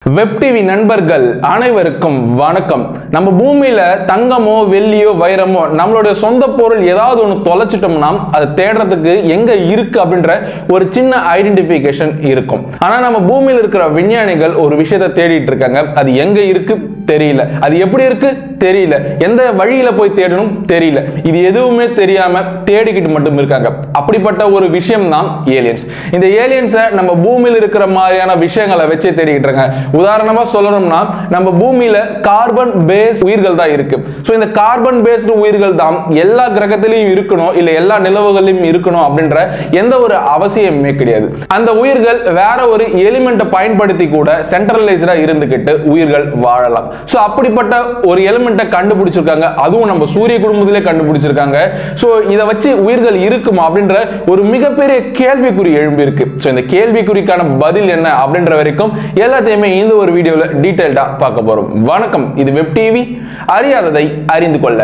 web TV நண்பர்கள் அனைவருக்கும் வணக்கம் நம்ம பூமியில தங்கமோ வெள்ளியோ வைரமோ நம்மளுடைய சொந்த பொருள் ஏதாவது ஒன்று தொலைச்சிட்டோம்னா அதை தேடுறதுக்கு எங்க இருக்கு அப்படின்ற ஒரு சின்ன ஐடென்டிஃபிகேஷன் இருக்கும் ஆனா நம்ம பூமியில் இருக்கிற விஞ்ஞானிகள் ஒரு விஷயத்தை தேடிட்டு இருக்காங்க அது எங்க இருக்கு தெரியல அது எப்படி இருக்கு தெரியல எந்த வழியில போய் தேடணும் தெரியல இது எதுவுமே தெரியாம தேடிக்கிட்டு மட்டும் இருக்காங்க அப்படிப்பட்ட ஒரு விஷயம் தான் ஏலியன்ஸ் இந்த ஏலியன்ஸை நம்ம பூமியில் இருக்கிற மாதிரியான விஷயங்களை வச்சு தேடிக்கிட்டு இருக்காங்க உதாரணமா சொல்லணும்னா நம்ம பூமியில கார்பன் பேஸ் உயிர்கள் தான் இருக்கு ஸோ இந்த கார்பன் பேஸ்டு உயிர்கள் தான் எல்லா கிரகத்திலையும் இருக்கணும் இல்ல எல்லா நிலவுகளிலும் இருக்கணும் அப்படின்ற எந்த ஒரு அவசியமே கிடையாது அந்த உயிர்கள் வேற ஒரு எலிமெண்ட்டை பயன்படுத்தி கூட சென்ட்ரலைஸ்டா இருந்துகிட்டு உயிர்கள் வாழலாம் ஸோ அப்படிப்பட்ட ஒரு எலிமெண்ட்டை கண்டுபிடிச்சிருக்காங்க அதுவும் நம்ம சூரிய குடும்பத்திலே கண்டுபிடிச்சிருக்காங்க ஸோ இதை வச்சு உயிர்கள் இருக்குமா அப்படின்ற ஒரு மிகப்பெரிய கேள்விக்குறி எழும்பி இருக்கு ஸோ இந்த கேள்விக்குறிக்கான பதில் என்ன அப்படின்ற வரைக்கும் எல்லாத்தையுமே இந்த ஒரு வீடியோவில் டீட்டெயில்டா பார்க்க போறோம் வணக்கம் இது வெப் டிவி அறியாததை அறிந்து கொள்ள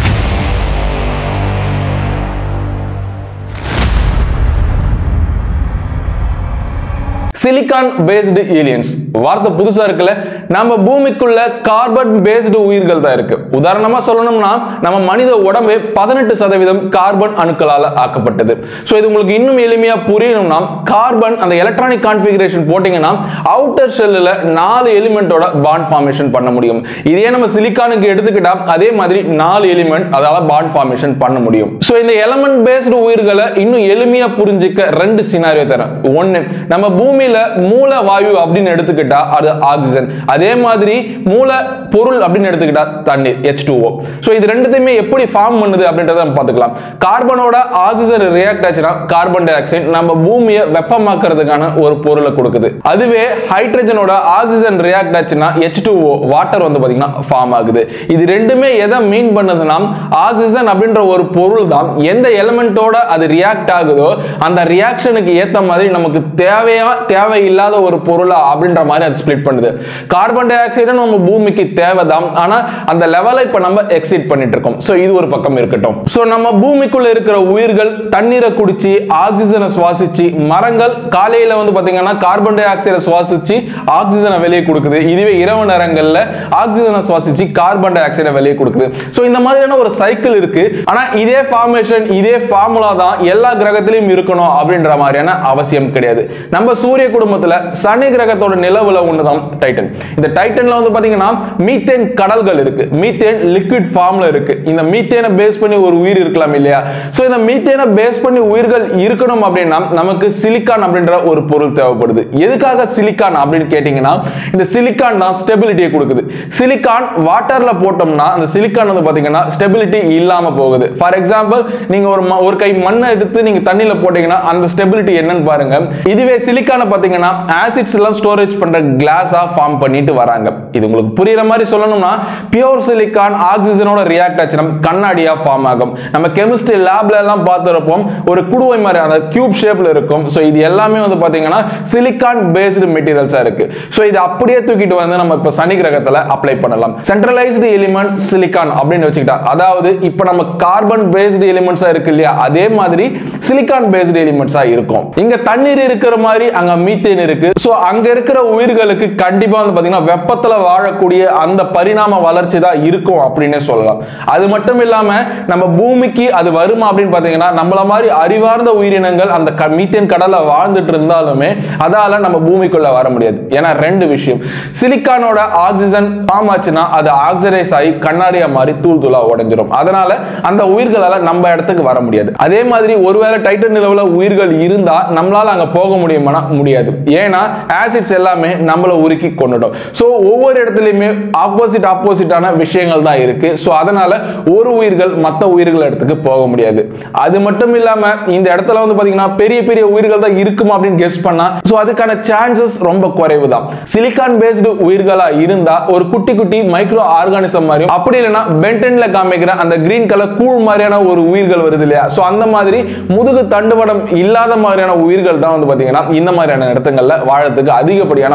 சிலிக்கான் பேஸ்டு ஏலியன்ஸ் வார்த்தை புதுசா இருக்குல்ல நம்ம பூமிக்குள்ள கார்பன் பேஸ்டு உயிர்கள் தான் இருக்கு உதாரணமா சொல்லணும்னா நம்ம மனித உடம்பு பதினெட்டு சதவீதம் கார்பன் அணுக்களால் ஆக்கப்பட்டது ஸோ இது உங்களுக்கு இன்னும் எளிமையா புரியணும்னா கார்பன் அந்த எலக்ட்ரானிக் கான்ஃபிகரேஷன் போட்டீங்கன்னா அவுட்டர் ஷெல்லில் நாலு எலிமெண்டோட பாண்ட் ஃபார்மேஷன் பண்ண முடியும் இதே நம்ம சிலிக்கானுக்கு எடுத்துக்கிட்டா அதே மாதிரி நாலு எலிமெண்ட் அதால பாண்ட் ஃபார்மேஷன் பண்ண முடியும் ஸோ இந்த எலமெண்ட் பேஸ்டு உயிர்களை இன்னும் எளிமையா புரிஞ்சுக்க ரெண்டு சினாரியோ தரேன் ஒன்னு நம்ம பூமியில மூல வாயு அப்படின்னு எடுத்துக்கிட்டா அது ஆக்சிஜன் அதே மாதிரி மூல பொருள் அப்படின்னு எடுத்துக்கிட்டா தண்ணீர் எச் டூ ஓ ஸோ இது ரெண்டுத்தையுமே எப்படி ஃபார்ம் பண்ணுது அப்படின்றத நம்ம பார்த்துக்கலாம் கார்பனோட ஆக்சிஜன் ரியாக்ட் ஆச்சுன்னா கார்பன் டை ஆக்சைடு நம்ம பூமியை வெப்பமாக்குறதுக்கான ஒரு பொருளை கொடுக்குது அதுவே ஹைட்ரஜனோட ஆக்சிஜன் ரியாக்ட் ஆச்சுன்னா எச் டூ ஓ வாட்டர் வந்து பார்த்தீங்கன்னா ஃபார்ம் ஆகுது இது ரெண்டுமே எதை மீன் பண்ணுதுன்னா ஆக்சிஜன் அப்படின்ற ஒரு பொருள் தான் எந்த எலமெண்ட்டோட அது ரியாக்ட் ஆகுதோ அந்த ரியாக்ஷனுக்கு ஏற்ற மாதிரி நமக்கு தேவையா தேவையில்லாத ஒரு பொருளா அப்படின்ற மாதிரி அது ஸ்பிளிட் பண்ணுது கார்பன் டை ஆக்சைடு நம்ம பூமிக்கு தேவைதான் ஆனா அந்த லெவலை இப்ப நம்ம எக்ஸிட் பண்ணிட்டு இருக்கோம் ஸோ இது ஒரு பக்கம் இருக்கட்டும் ஸோ நம்ம பூமிக்குள்ள இருக்கிற உயிர்கள் தண்ணீரை குடிச்சு ஆக்சிஜனை சுவாசிச்சு மரங்கள் காலையில வந்து பாத்தீங்கன்னா கார்பன் டை ஆக்சைடை சுவாசிச்சு ஆக்சிஜனை வெளியே கொடுக்குது இதுவே இரவு நேரங்கள்ல ஆக்சிஜனை சுவாசிச்சு கார்பன் டை ஆக்சைடை வெளியே கொடுக்குது ஸோ இந்த மாதிரியான ஒரு சைக்கிள் இருக்கு ஆனா இதே ஃபார்மேஷன் இதே ஃபார்முலா தான் எல்லா கிரகத்திலையும் இருக்கணும் அப்படின்ற மாதிரியான அவசியம் கிடையாது நம்ம சூரிய குடும்பத்துல சனி கிரகத்தோட நிலவுல ஒண்ணுதான் டைட்டன் இந்த டைட்டன்ல வந்து பாத்தீங்கன்னா மீத்தேன் கடல்கள் இருக்கு மீத்தேன் லிக்விட் ஃபார்ம்ல இருக்கு இந்த மீத்தேனை பேஸ் பண்ணி ஒரு உயிர் இருக்கலாம் இல்லையா சோ இந்த மீத்தேனை பேஸ் பண்ணி உயிர்கள் இருக்கணும் அப்படின்னா நமக்கு சிலிக்கான் அப்படின்ற ஒரு பொருள் தேவைப்படுது எதுக்காக சிலிக்கான் அப்படின்னு கேட்டீங்கன்னா இந்த சிலிக்கான் தான் ஸ்டெபிலிட்டியை கொடுக்குது சிலிக்கான் வாட்டர்ல போட்டோம்னா அந்த சிலிக்கான் வந்து பாத்தீங்கன்னா ஸ்டெபிலிட்டி இல்லாம போகுது ஃபார் எக்ஸாம்பிள் நீங்க ஒரு ம- ஒரு கை மண்ணை எடுத்து நீங்க தண்ணியில போட்டீங்கன்னா அந்த ஸ்டெபிலிட்டி என்னன்னு பாருங்க இதுவே சிலிக்கானை பாத்தீங்கன்னா ஆசிட்ஸ் எல்லாம் ஸ்டோரேஜ் பண்ற கிளாஸா ஃபார்ம் பண்ணிட்டு வராங்க இது உங்களுக்கு புரியுற மாதிரி சொல்லணும்னா பியூர் சிலிக்கான் ஆக்சிஜனோட ரியாக்ட் ஆச்சுன்னா கண்ணாடியா ஃபார்ம் ஆகும் நம்ம கெமிஸ்ட்ரி லேப்ல எல்லாம் பார்த்துருப்போம் ஒரு குடுவை மாதிரி அந்த கியூப் ஷேப்ல இருக்கும் ஸோ இது எல்லாமே வந்து பாத்தீங்கன்னா சிலிக்கான் பேஸ்டு மெட்டீரியல்ஸா இருக்கு ஸோ இது அப்படியே தூக்கிட்டு வந்து நம்ம இப்போ சனி கிரகத்துல அப்ளை பண்ணலாம் சென்ட்ரலைஸ்டு எலிமெண்ட் சிலிக்கான் அப்படின்னு வச்சுக்கிட்டா அதாவது இப்போ நம்ம கார்பன் பேஸ்டு எலிமெண்ட்ஸா இருக்கு இல்லையா அதே மாதிரி சிலிக்கான் பேஸ்டு எலிமெண்ட்ஸா இருக்கும் இங்க தண்ணீர் இருக்கிற மாதிரி அங்க மீத்தேன் இருக்கு ஸோ அங்க இருக்கிற உயிர்களுக்கு கண்டிப்பா வந்து பாத்தீங்கன்னா வெப்பத்துல வாழக்கூடிய அந்த பரிணாம வளர்ச்சி தான் இருக்கும் அப்படின்னே சொல்லலாம் அது மட்டும் இல்லாம நம்ம பூமிக்கு அது வருமா அப்படின்னு பாத்தீங்கன்னா நம்மள மாதிரி அறிவார்ந்த உயிரினங்கள் அந்த க- மீத்தேன் கடல்ல வாழ்ந்துட்டு இருந்தாலுமே அதால நம்ம பூமிக்குள்ள வர முடியாது ஏன்னா ரெண்டு விஷயம் சிலிக்கானோட ஆக்சிஜன் ஃபார்ம் ஆச்சுன்னா அது ஆக்சிடைஸ் ஆகி கண்ணாடியா மாறி தூள் தூளா உடைஞ்சிரும் அதனால அந்த உயிர்களால நம்ம இடத்துக்கு வர முடியாது அதே மாதிரி ஒருவேளை டைட்டன் நிலவுல உயிர்கள் இருந்தா நம்மளால அங்க போக முடியுமானா முடியாது ஏன்னா ஆசிட்ஸ் எல்லாமே நம்மள உருக்கி கொண்டுடும் ஸோ ஒவ்வொரு இடத்துலையுமே ஆப்போசிட் ஆப்போசிட்டான விஷயங்கள் தான் இருக்கு ஸோ அதனால ஒரு உயிர்கள் மற்ற உயிர்கள் இடத்துக்கு போக முடியாது அது மட்டும் இல்லாம இந்த இடத்துல வந்து பாத்தீங்கன்னா பெரிய பெரிய உயிர்கள் தான் இருக்குமா அப்படின்னு கெஸ் பண்ணா ஸோ அதுக்கான சான்சஸ் ரொம்ப குறைவு தான் சிலிக்கான் பேஸ்டு உயிர்களா இருந்தா ஒரு குட்டி குட்டி மைக்ரோ ஆர்கானிசம் மாதிரியும் அப்படி இல்லைன்னா பென்டன்ல காமிக்கிற அந்த கிரீன் கலர் கூழ் மாதிரியான ஒரு உயிர்கள் வருது இல்லையா ஸோ அந்த மாதிரி முதுகு தண்டுவடம் இல்லாத மாதிரியான உயிர்கள் தான் வந்து பாத்தீங்கன்னா இந்த மாதிரியான இடத்துங்கள்ல வாழறதுக்கு அதிகப்படியான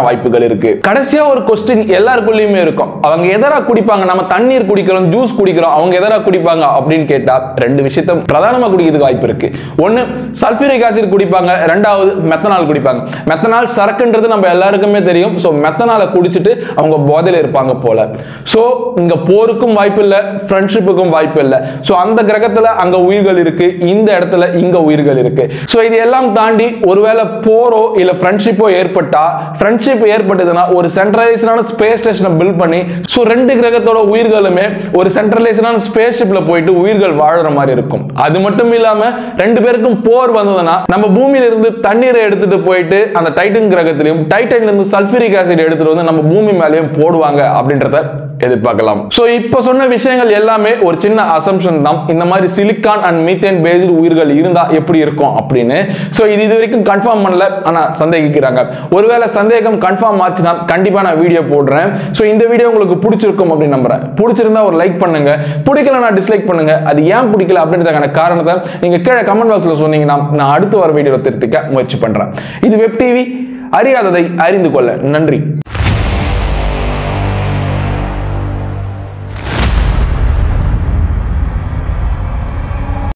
வாய்ப்புகள் இருக்கு கடைசியா ஒரு கொஸ்டின் எல்லாருக்குள்ளயுமே இருக்கும் அவங்க எதரா குடிப்பாங்க நம்ம தண்ணீர் குடிக்கிறோம் ஜூஸ் குடிக்கிறோம் அவங்க எதரா குடிப்பாங்க அப்படின்னு கேட்டா ரெண்டு விஷயத்த பிரதானமா குடிக்கிறதுக்கு வாய்ப்பு இருக்கு ஒன்னு சல்ஃபியூரிக் ஆசிட் குடிப்பாங்க ரெண்டாவது மெத்தனால் குடிப்பாங்க மெத்தனால் சரக்குன்றது நம்ம எல்லாருக்குமே தெரியும் ஸோ மெத்தனாலை குடிச்சிட்டு அவங்க போதையில இருப்பாங்க போல ஸோ இங்க போருக்கும் வாய்ப்பு இல்லை ஃப்ரெண்ட்ஷிப்புக்கும் வாய்ப்பு இல்லை ஸோ அந்த கிரகத்துல அங்க உயிர்கள் இருக்கு இந்த இடத்துல இங்க உயிர்கள் இருக்கு ஸோ இது எல்லாம் தாண்டி ஒருவேளை போரோ இல்ல ஃப்ரெண்ட்ஷிப்போ ஏற்பட்டா ஃப்ரெண்ட்ஷிப் ஏற்பட்டதுன்னா ஒரு சென்ட்ரலைஸ்டான ஸ்பேஸ் ஸ்டேஷனை பில்ட் பண்ணி ஸோ ரெண்டு கிரகத்தோட உயிர்களுமே ஒரு சென்ட்ரலைஸ்டான ஸ்பேஸ் ஷிப்ல போயிட்டு உயிர்கள் வாழுற மாதிரி இருக்கும் அது மட்டும் இல்லாம ரெண்டு பேருக்கும் போர் வந்ததுன்னா நம்ம பூமியில இருந்து தண்ணீரை எடுத்துட்டு போயிட்டு அந்த டைட்டன் கிரகத்திலையும் டைட்டன்ல இருந்து சல்ஃபூரிக் ஆசிட் எடுத்துட்டு வந்து நம்ம பூமி மேலேயும் போடுவாங்க அப்படின்றத எதிர்பார்க்கலாம் சோ இப்ப சொன்ன விஷயங்கள் எல்லாமே ஒரு சின்ன அசம்ஷன் தான் இந்த மாதிரி சிலிக்கான் அண்ட் மீத்தேன் பேஸ்டு உயிர்கள் இருந்தா எப்படி இருக்கும் அப்படின்னு சோ இது இது வரைக்கும் கன்ஃபார்ம் பண்ணல ஆனா சந்தேகிக்கிறாங்க ஒருவேளை சந்தேகம் கன்ஃபார்ம் ஆச்சுன்னா கண்டிப்பா நான் வீடியோ போடுறேன் சோ இந்த வீடியோ உங்களுக்கு பிடிச்சிருக்கும் அப்படின்னு நம்புறேன் பிடிச்சிருந்தா ஒரு லைக் பண்ணுங்க பிடிக்கலனா டிஸ்லைக் பண்ணுங்க அது ஏன் பிடிக்கல அப்படின்றதுக்கான காரணத்தை நீங்க கீழே கமெண்ட் பாக்ஸ்ல சொன்னீங்கன்னா நான் அடுத்து வர வீடியோவை திருத்திக்க முயற்சி பண்றேன் இது வெப் டிவி அறியாததை அறிந்து கொள்ள நன்றி